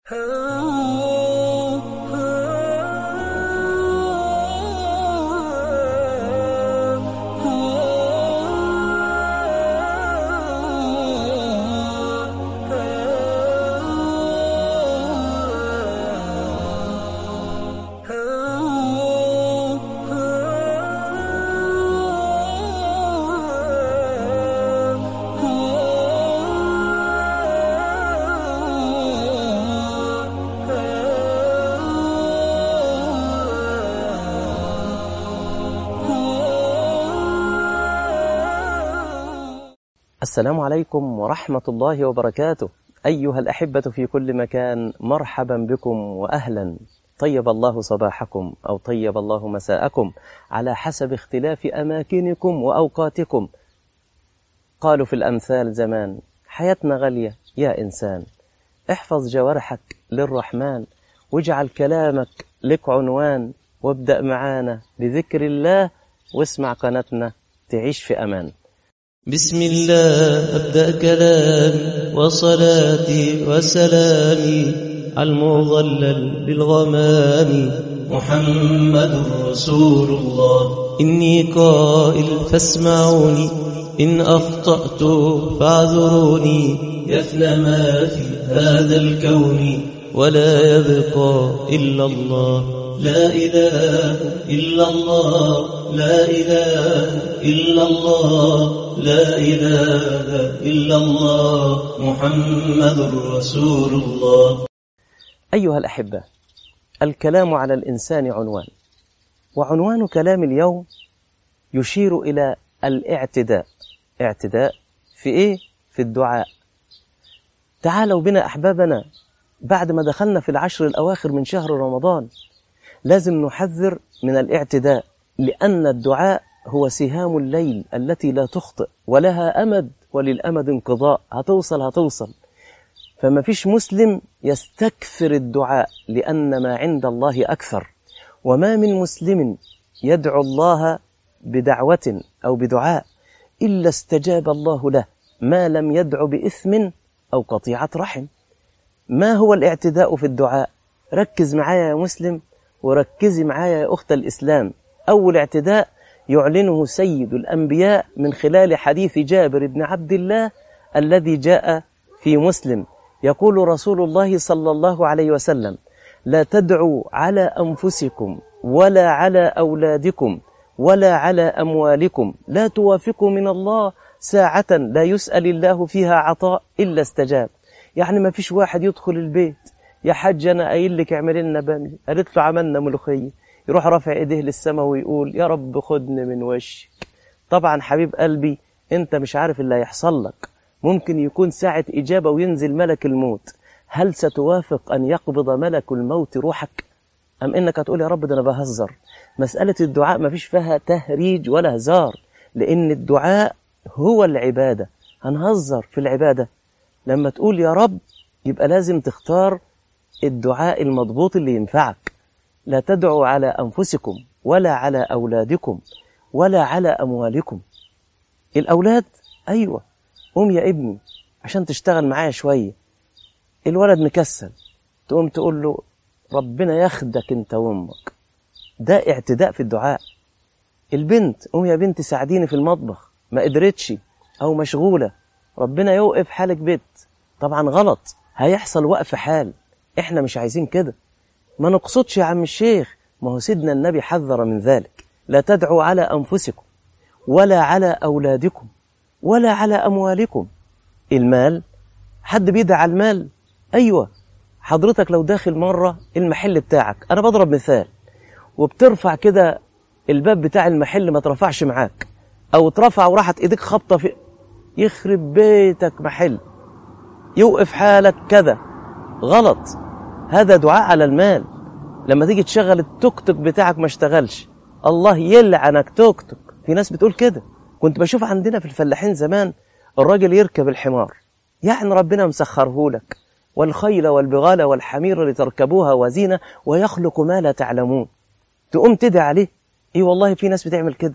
السلام عليكم ورحمة الله وبركاته أيها الأحبة في كل مكان مرحبا بكم وأهلا طيب الله صباحكم أو طيب الله مساءكم على حسب اختلاف أماكنكم وأوقاتكم قالوا في الأمثال زمان حياتنا غالية يا إنسان احفظ جوارحك للرحمن واجعل كلامك لك عنوان وابدأ معانا بذكر الله واسمع قناتنا تعيش في أمان بسم الله أبدأ كلامي وصلاتي وسلامي على المظلل بالغمام محمد رسول الله إني قائل فاسمعوني إن أخطأت فاعذروني يفنى ما في هذا الكون ولا يبقى إلا الله لا إله إلا الله لا إله إلا الله لا إله إلا الله محمد رسول الله أيها الأحبة الكلام على الإنسان عنوان وعنوان كلام اليوم يشير إلى الاعتداء اعتداء في إيه؟ في الدعاء تعالوا بنا أحبابنا بعد ما دخلنا في العشر الأواخر من شهر رمضان لازم نحذر من الاعتداء لأن الدعاء هو سهام الليل التي لا تخطئ ولها أمد وللأمد انقضاء هتوصل هتوصل فما فيش مسلم يستكثر الدعاء لأن ما عند الله أكثر وما من مسلم يدعو الله بدعوة أو بدعاء إلا استجاب الله له ما لم يدع بإثم أو قطيعة رحم ما هو الاعتداء في الدعاء ركز معايا يا مسلم وركزي معايا يا أخت الإسلام أول اعتداء يعلنه سيد الأنبياء من خلال حديث جابر بن عبد الله الذي جاء في مسلم يقول رسول الله صلى الله عليه وسلم لا تدعوا على أنفسكم ولا على أولادكم ولا على أموالكم لا توافقوا من الله ساعة لا يسأل الله فيها عطاء إلا استجاب يعني ما فيش واحد يدخل البيت يا حاج أنا قايل لك اعمل لنا بامي قالت له عملنا ملوخية يروح رافع ايديه للسماء ويقول يا رب خدني من وشك طبعا حبيب قلبي انت مش عارف اللي هيحصل لك ممكن يكون ساعة إجابة وينزل ملك الموت هل ستوافق أن يقبض ملك الموت روحك أم إنك هتقول يا رب ده أنا بهزر مسألة الدعاء ما فيش فيها تهريج ولا هزار لأن الدعاء هو العبادة هنهزر في العبادة لما تقول يا رب يبقى لازم تختار الدعاء المضبوط اللي ينفعك لا تدعوا على أنفسكم ولا على أولادكم ولا على أموالكم الأولاد أيوة قوم يا ابني عشان تشتغل معايا شوية الولد مكسل تقوم تقول له ربنا ياخدك انت وامك ده اعتداء في الدعاء البنت قوم يا بنتي ساعديني في المطبخ ما قدرتش او مشغولة ربنا يوقف حالك بيت طبعا غلط هيحصل وقف حال احنا مش عايزين كده ما نقصدش يا عم الشيخ ما هو سيدنا النبي حذر من ذلك لا تدعوا على أنفسكم ولا على أولادكم ولا على أموالكم المال حد بيدعى على المال أيوة حضرتك لو داخل مرة المحل بتاعك أنا بضرب مثال وبترفع كده الباب بتاع المحل ما ترفعش معاك أو ترفع وراحت إيديك خبطة في يخرب بيتك محل يوقف حالك كذا غلط هذا دعاء على المال لما تيجي تشغل التوك توك بتاعك ما اشتغلش الله يلعنك توك توك في ناس بتقول كده كنت بشوف عندنا في الفلاحين زمان الراجل يركب الحمار يعني ربنا مسخره لك والخيل والبغال والحمير لتركبوها وزينة ويخلق ما لا تعلمون تقوم تدعي عليه اي والله في ناس بتعمل كده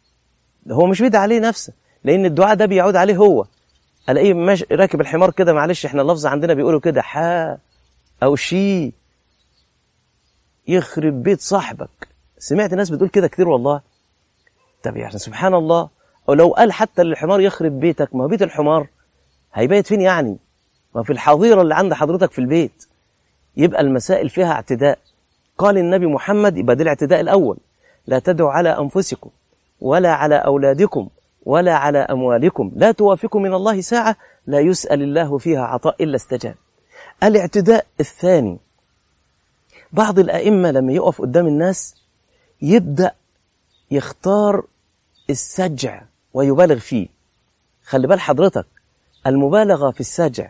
هو مش بيدعي عليه نفسه لان الدعاء ده بيعود عليه هو الاقيه ماشي راكب الحمار كده معلش احنا اللفظ عندنا بيقولوا كده حا أو شي يخرب بيت صاحبك سمعت ناس بتقول كده كتير والله طب يعني سبحان الله ولو قال حتى للحمار يخرب بيتك ما هو بيت الحمار هيبيت فين يعني ما في الحظيرة اللي عند حضرتك في البيت يبقى المسائل فيها اعتداء قال النبي محمد يبقى ده الاعتداء الأول لا تدعوا على أنفسكم ولا على أولادكم ولا على أموالكم لا توافقوا من الله ساعة لا يسأل الله فيها عطاء إلا استجاب الاعتداء الثاني بعض الأئمة لما يقف قدام الناس يبدأ يختار السجع ويبالغ فيه خلي بال حضرتك المبالغة في السجع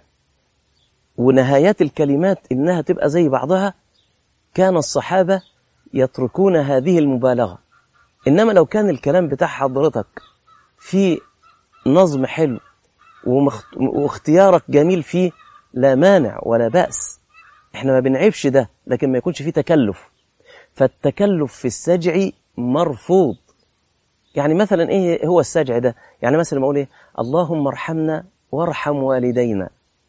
ونهايات الكلمات إنها تبقى زي بعضها كان الصحابة يتركون هذه المبالغة إنما لو كان الكلام بتاع حضرتك في نظم حلو ومخت... واختيارك جميل فيه لا مانع ولا بأس احنا ما بنعيبش ده لكن ما يكونش فيه تكلف فالتكلف في السجع مرفوض يعني مثلا ايه هو السجع ده يعني مثلا ما اقول ايه اللهم ارحمنا وارحم والدينا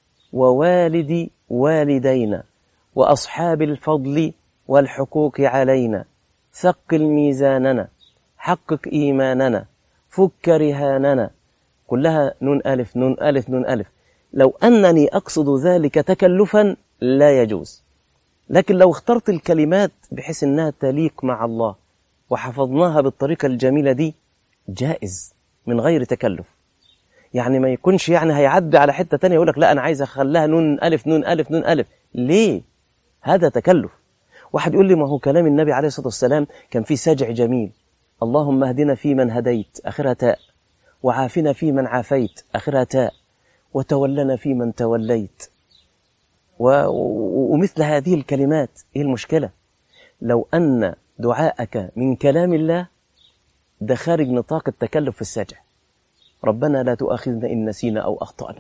ووالد والدينا واصحاب الفضل والحقوق علينا ثقل ميزاننا حقق ايماننا فك رهاننا كلها نون الف نون الف نون الف لو انني اقصد ذلك تكلفا لا يجوز لكن لو اخترت الكلمات بحيث انها تليق مع الله وحفظناها بالطريقة الجميلة دي جائز من غير تكلف يعني ما يكونش يعني هيعدي على حتة تانية يقول لك لا أنا عايز أخليها نون ألف نون ألف نون ألف ليه؟ هذا تكلف واحد يقول لي ما هو كلام النبي عليه الصلاة والسلام كان فيه سجع جميل اللهم اهدنا فيمن هديت آخرها تاء وعافنا فيمن عافيت آخرها تاء وتولنا فيمن توليت و... و... ومثل هذه الكلمات ايه المشكلة لو أن دعاءك من كلام الله ده خارج نطاق التكلف في السجع ربنا لا تؤاخذنا إن نسينا أو أخطأنا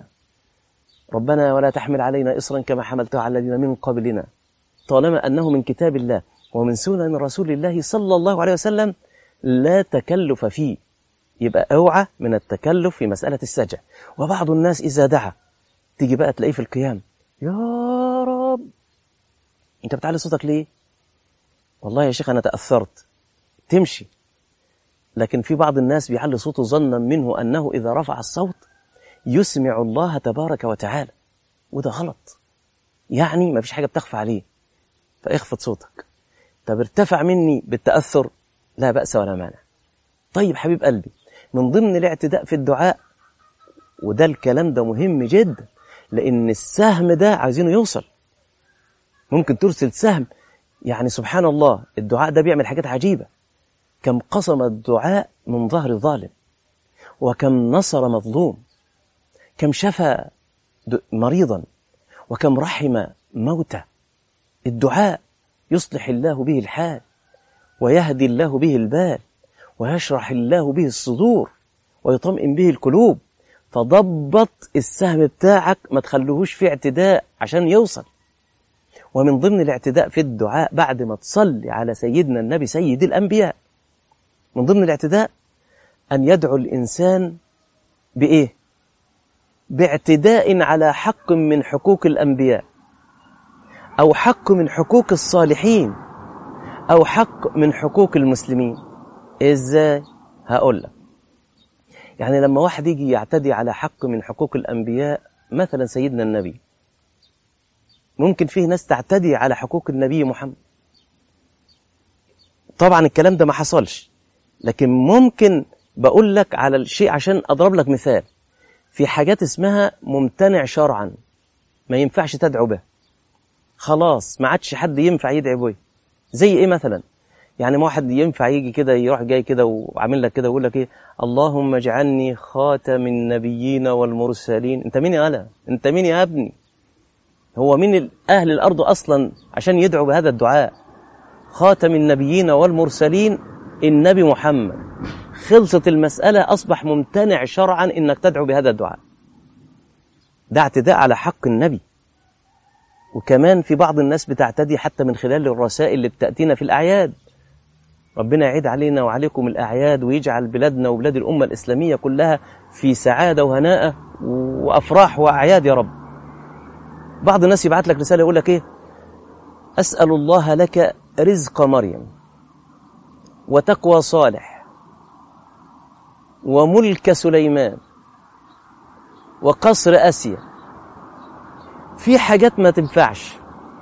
ربنا ولا تحمل علينا إصرا كما حملته على الذين من قبلنا طالما أنه من كتاب الله ومن سنن رسول الله صلى الله عليه وسلم لا تكلف فيه يبقى اوعى من التكلف في مسألة السجع وبعض الناس إذا دعا تيجي بقى تلاقيه في القيام يا رب انت بتعلي صوتك ليه والله يا شيخ أنا تأثرت تمشي لكن في بعض الناس بيعلي صوته ظنا منه أنه إذا رفع الصوت يسمع الله تبارك وتعالى وده غلط يعني ما فيش حاجة بتخفى عليه فاخفض صوتك طب ارتفع مني بالتأثر لا بأس ولا مانع طيب حبيب قلبي من ضمن الاعتداء في الدعاء وده الكلام ده مهم جدا لأن السهم ده عايزينه يوصل ممكن ترسل سهم يعني سبحان الله الدعاء ده بيعمل حاجات عجيبة كم قصم الدعاء من ظهر ظالم وكم نصر مظلوم كم شفى مريضا وكم رحم موتى الدعاء يصلح الله به الحال ويهدي الله به البال ويشرح الله به الصدور ويطمئن به القلوب فضبط السهم بتاعك ما تخلوهوش في اعتداء عشان يوصل ومن ضمن الاعتداء في الدعاء بعد ما تصلي على سيدنا النبي سيد الأنبياء من ضمن الاعتداء أن يدعو الإنسان بإيه؟ باعتداء على حق من حقوق الأنبياء أو حق من حقوق الصالحين أو حق من حقوق المسلمين إزاي؟ هقول لك يعني لما واحد يجي يعتدي على حق من حقوق الأنبياء مثلا سيدنا النبي ممكن فيه ناس تعتدي على حقوق النبي محمد طبعا الكلام ده ما حصلش لكن ممكن بقول لك على الشيء عشان أضرب لك مثال في حاجات اسمها ممتنع شرعا ما ينفعش تدعو به خلاص ما عادش حد ينفع يدعي به زي ايه مثلا يعني ما واحد ينفع يجي كده يروح جاي كده وعامل لك كده ويقول لك ايه اللهم اجعلني خاتم النبيين والمرسلين انت مين يا الا انت مين يا ابني هو مين اهل الارض اصلا عشان يدعو بهذا الدعاء خاتم النبيين والمرسلين النبي محمد خلصت المسألة أصبح ممتنع شرعا إنك تدعو بهذا الدعاء ده اعتداء على حق النبي وكمان في بعض الناس بتعتدي حتى من خلال الرسائل اللي بتأتينا في الأعياد ربنا يعيد علينا وعليكم الأعياد ويجعل بلادنا وبلاد الأمة الإسلامية كلها في سعادة وهناء وأفراح وأعياد يا رب بعض الناس يبعت لك رسالة يقول لك إيه أسأل الله لك رزق مريم وتقوى صالح وملك سليمان وقصر آسيا في حاجات ما تنفعش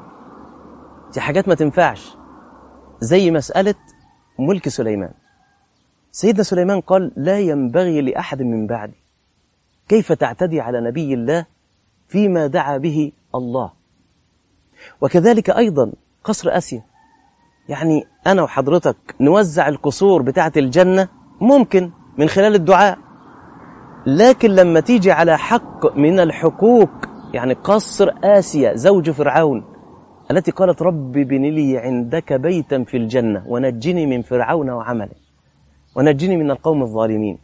دي حاجات ما تنفعش زي مسألة ملك سليمان سيدنا سليمان قال لا ينبغي لأحد من بعدي كيف تعتدي على نبي الله فيما دعا به الله وكذلك أيضا قصر آسيا يعني أنا وحضرتك نوزع القصور بتاعة الجنة ممكن من خلال الدعاء لكن لما تيجي على حق من الحقوق يعني قصر آسيا زوج فرعون التي قالت رب بن لي عندك بيتا في الجنة ونجني من فرعون وعمله ونجني من القوم الظالمين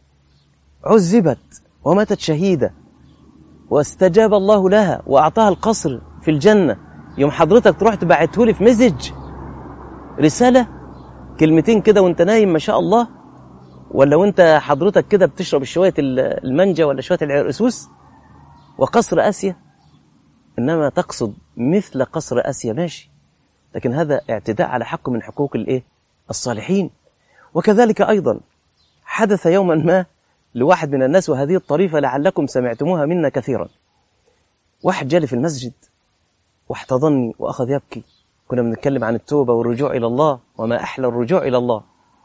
عذبت وماتت شهيدة واستجاب الله لها وأعطاها القصر في الجنة يوم حضرتك تروح تبعته لي في مسج رسالة كلمتين كده وانت نايم ما شاء الله ولا وانت حضرتك كده بتشرب شوية المانجا ولا شوية العرقسوس وقصر آسيا إنما تقصد مثل قصر آسيا ماشي لكن هذا اعتداء على حق من حقوق الايه الصالحين وكذلك أيضا حدث يوما ما لواحد من الناس وهذه الطريفة لعلكم سمعتموها منا كثيرا واحد جالي في المسجد واحتضني وأخذ يبكي كنا بنتكلم عن التوبة والرجوع إلى الله وما أحلى الرجوع إلى الله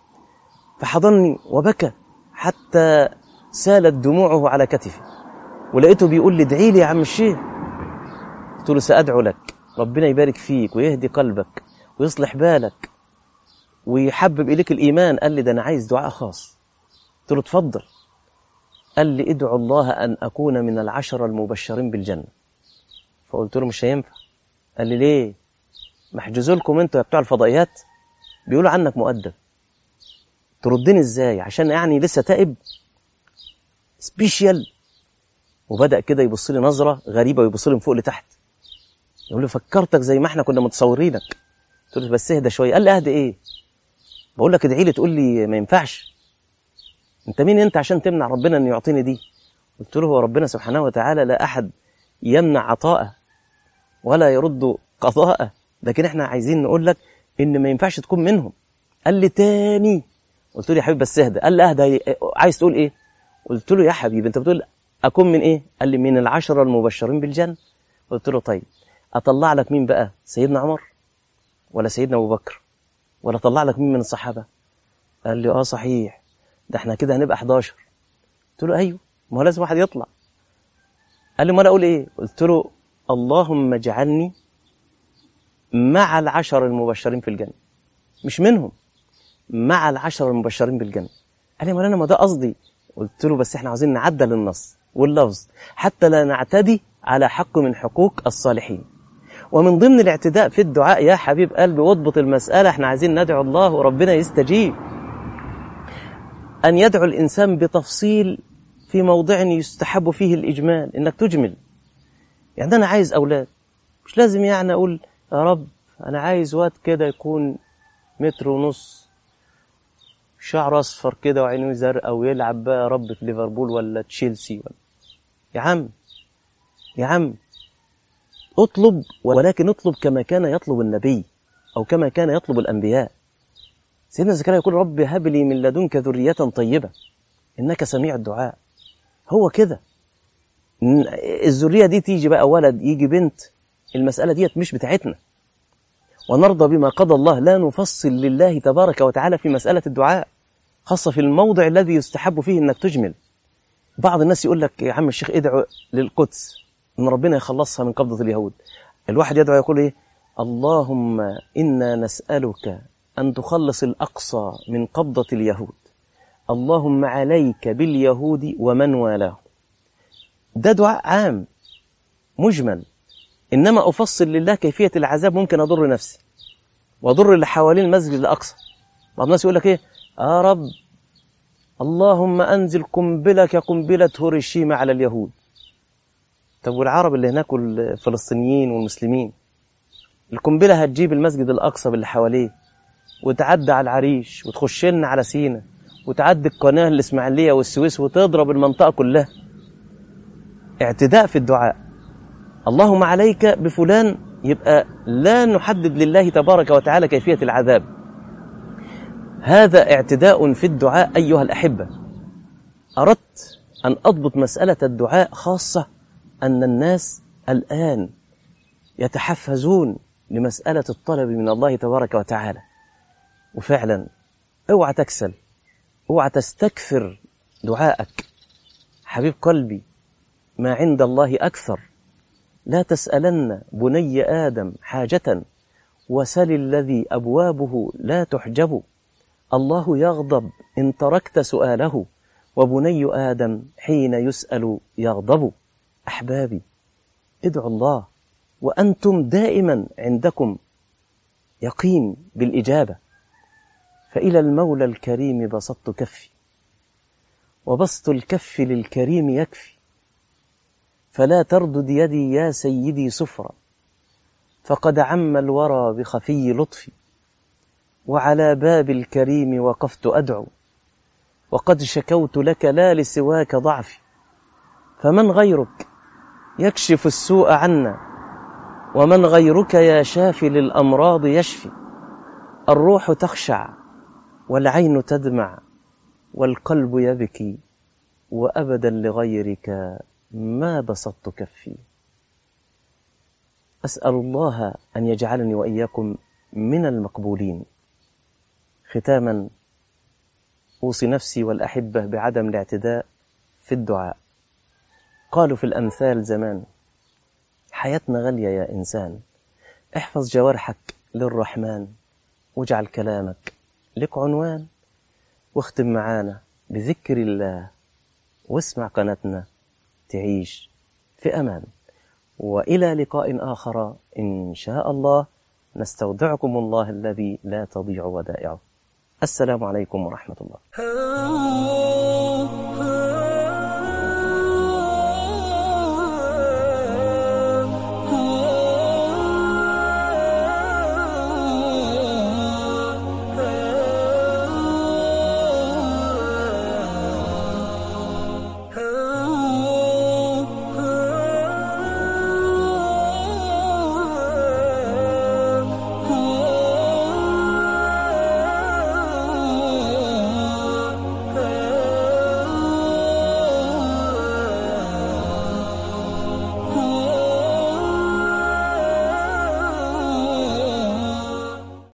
فحضني وبكى حتى سالت دموعه على كتفي ولقيته بيقول لي ادعي لي يا عم الشيخ قلت له سأدعو لك ربنا يبارك فيك ويهدي قلبك ويصلح بالك ويحبب إليك الإيمان قال لي ده أنا عايز دعاء خاص قلت له اتفضل قال لي ادعو الله أن أكون من العشرة المبشرين بالجنة فقلت له مش هينفع قال لي ليه محجوز لكم انتوا يا بتوع الفضائيات بيقولوا عنك مؤدب تردني ازاي عشان يعني لسه تائب سبيشال وبدأ كده يبص لي نظرة غريبة ويبص لي من فوق لتحت يقول لي فكرتك زي ما احنا كنا متصورينك قلت له بس اهدى شوية قال لي اهدى ايه بقول لك ادعي لي تقول لي ما ينفعش انت مين انت عشان تمنع ربنا ان يعطيني دي قلت له هو ربنا سبحانه وتعالى لا احد يمنع عطاءه ولا يرد قضاءه لكن احنا عايزين نقول لك ان ما ينفعش تكون منهم قال لي تاني قلت له يا حبيبي بس اهدى قال لي اهدى عايز تقول ايه قلت له يا حبيبي انت بتقول اكون من ايه قال لي من العشرة المبشرين بالجنة قلت له طيب اطلع لك مين بقى سيدنا عمر ولا سيدنا ابو بكر ولا اطلع لك مين من الصحابة قال لي اه صحيح ده احنا كده هنبقى 11 قلت له ايوه ما هو لازم واحد يطلع قال لي ما انا اقول ايه قلت له اللهم اجعلني مع العشر المبشرين في الجنة مش منهم مع العشر المبشرين بالجنة قال لي مولانا ما ده قصدي قلت له بس احنا عاوزين نعدل النص واللفظ حتى لا نعتدي على حق من حقوق الصالحين ومن ضمن الاعتداء في الدعاء يا حبيب قلبي واضبط المسألة احنا عايزين ندعو الله وربنا يستجيب أن يدعو الإنسان بتفصيل في موضع يستحب فيه الإجمال إنك تجمل يعني أنا عايز أولاد مش لازم يعني أقول يا رب أنا عايز واد كده يكون متر ونص شعر أصفر كده وعينه زرقاء ويلعب بقى يا رب في ليفربول ولا تشيلسي ولا يا عم يا عم اطلب ولكن اطلب كما كان يطلب النبي أو كما كان يطلب الأنبياء سيدنا زكريا يقول رب هب لي من لدنك ذرية طيبة إنك سميع الدعاء هو كده الذرية دي تيجي بقى ولد يجي بنت المسألة ديت مش بتاعتنا ونرضى بما قضى الله لا نفصل لله تبارك وتعالى في مسألة الدعاء خاصة في الموضع الذي يستحب فيه أنك تجمل بعض الناس يقول لك يا عم الشيخ ادعو للقدس أن ربنا يخلصها من قبضة اليهود الواحد يدعو يقول إيه اللهم إنا نسألك أن تخلص الأقصى من قبضة اليهود اللهم عليك باليهود ومن والاه ده دعاء عام مجمل إنما أفصل لله كيفية العذاب ممكن أضر نفسي وأضر اللي حوالين المسجد الأقصى بعض الناس يقول لك إيه يا رب اللهم أنزل قنبلة كقنبلة هيروشيما على اليهود طب والعرب اللي هناك والفلسطينيين والمسلمين القنبلة هتجيب المسجد الأقصى باللي حواليه وتعدي على العريش وتخش لنا على سينا وتعدي القناة الإسماعيلية والسويس وتضرب المنطقة كلها اعتداء في الدعاء اللهم عليك بفلان يبقى لا نحدد لله تبارك وتعالى كيفية العذاب هذا اعتداء في الدعاء أيها الأحبة أردت أن أضبط مسألة الدعاء خاصة أن الناس الآن يتحفزون لمسألة الطلب من الله تبارك وتعالى وفعلا اوعى تكسل اوعى تستكثر دعائك حبيب قلبي ما عند الله أكثر لا تسألن بني آدم حاجة وسل الذي أبوابه لا تحجب الله يغضب إن تركت سؤاله وبني آدم حين يسأل يغضب أحبابي ادعوا الله وأنتم دائما عندكم يقين بالإجابة فإلى المولى الكريم بسطت كفي وبسط الكف للكريم يكفي فلا تردد يدي يا سيدي سفرا فقد عم الورى بخفي لطفي وعلى باب الكريم وقفت أدعو وقد شكوت لك لا لسواك ضعفي فمن غيرك يكشف السوء عنا ومن غيرك يا شافي للأمراض يشفي الروح تخشع والعين تدمع والقلب يبكي وأبدا لغيرك ما بسطت كفي أسأل الله أن يجعلني وإياكم من المقبولين ختاما أوصي نفسي والأحبة بعدم الاعتداء في الدعاء قالوا في الأمثال زمان حياتنا غالية يا إنسان احفظ جوارحك للرحمن واجعل كلامك لك عنوان واختم معانا بذكر الله واسمع قناتنا تعيش في أمان وإلى لقاء آخر إن شاء الله نستودعكم الله الذي لا تضيع ودائعه السلام عليكم ورحمة الله